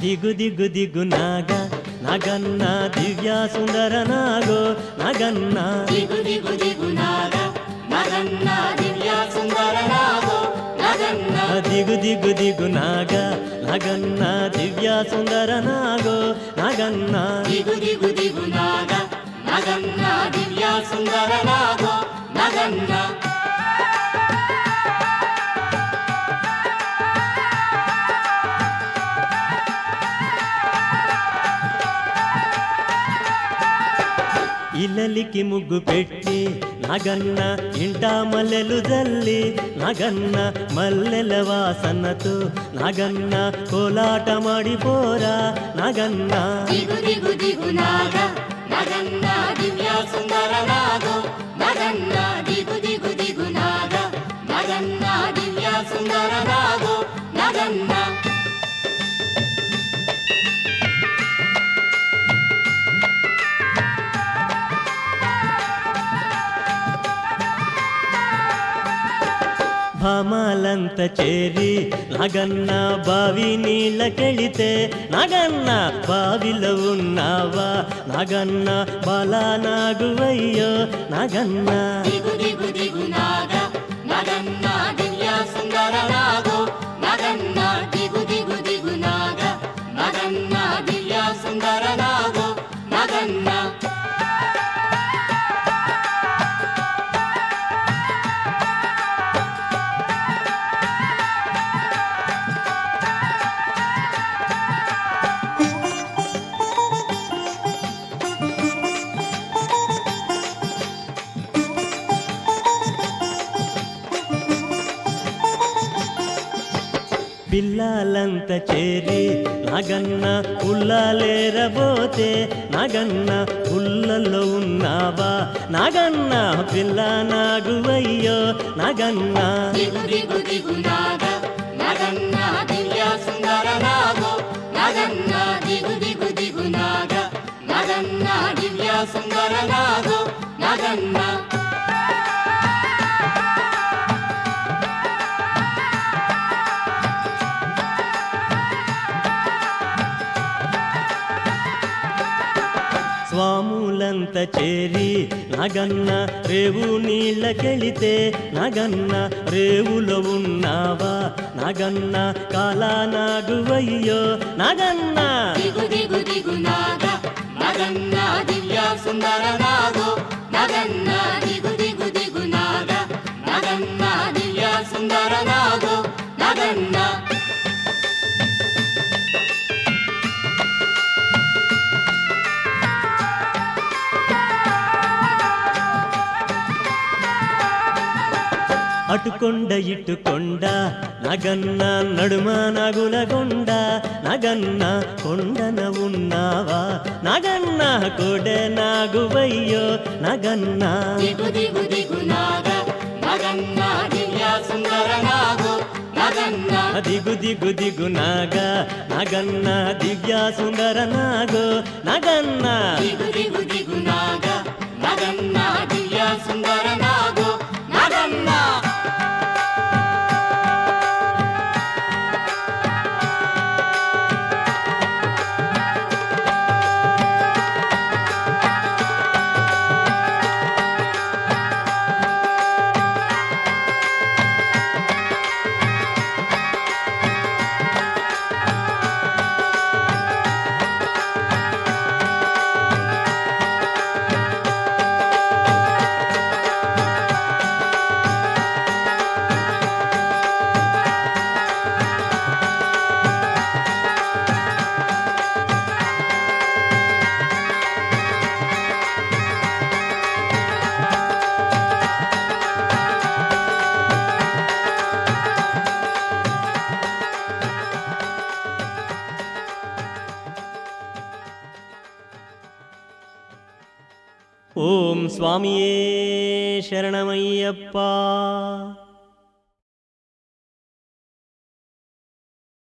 దిగు దిగు దిగు నాగ నగన్న దివ్య సుందర నాగో నగన్న దిగు దిగు దిగు నాగ నగన్న దివ్య సుందర నాగో నగన్న దిగు దిగు దిగు నాగ నగన్న దివ్య సుందర నాగో నగన్న దిగు దిగు దిగు నాగ నగన్న దివ్య సుందర నాగో నగన్న ఇల్లలికి ముగ్గు పెట్టి నగన్న ఇంట మల్లెలు జల్లి నగన్న మల్లెల వాసనతో నగన్న కోలాట మాడిపోరా నగన్న దిగు దిగు దిగు నాగ నగన్న దివ్య సుందర నాగో నగన్న దిగు దిగు దిగు నాగ నగన్న దివ్య సుందర నాగో నగన్న భామాలంత చేరి నగన్న బావి నీళ్ళకెళితే నగన్న బావిలో ఉన్నావా నగన్న బాలా నాగువయ్యో నగన్న దిగు దిగు దిగు నాగ నగన్న దివ్య సుందర నాగో నగన్న దిగు దిగు దిగు నాగ నగన్న దివ్య సుందర నాగో నగన్న పిల్లలంత చేరి నగన్న ఉల్లాలేరబోతే నగన్న ఉల్లలో ఉన్నావా నగన్న పిల్ల నాగువయ్యో నగన్న దిగు దిగు దిగు నాగ నగన్న దివ్య సుందర నాగో నగన్న దిగు దిగు దిగు నాగ నగన్న దివ్య సుందర నాగో నగన్న స్వాములంత చేరి నగన్న రేవు నీళ్ళకెళితే నగన్న రేవులో ఉన్నావా నగన్న కాలా నాగువయ్యో నగన్న దిగు దిగు దిగు నాగ నగన్న దివ్య సుందర నాగో నగన్న దిగు దిగు దిగు నాగ నగన్న దివ్య సుందర నాగో నగన్న అటుకొండ ఇటుకొండ నగన్న నడుమ నగులగొండ నగన్న కొండన ఉన్నావా నగన్న కొడె నాగువయ్యో నగన్న దిగు దిగు దిగు నాగ నగన్న దివ్య సుందర నాగో నగన్న దిగు దిగు దిగు నాగ నగన్న దివ్య సుందర నాగో నగన్న దిగు దిగు దిగు నాగ నగన్న దివ్య సుందర నాగో నగన్న ఓం స్వామియే శరణమయ్యప్ప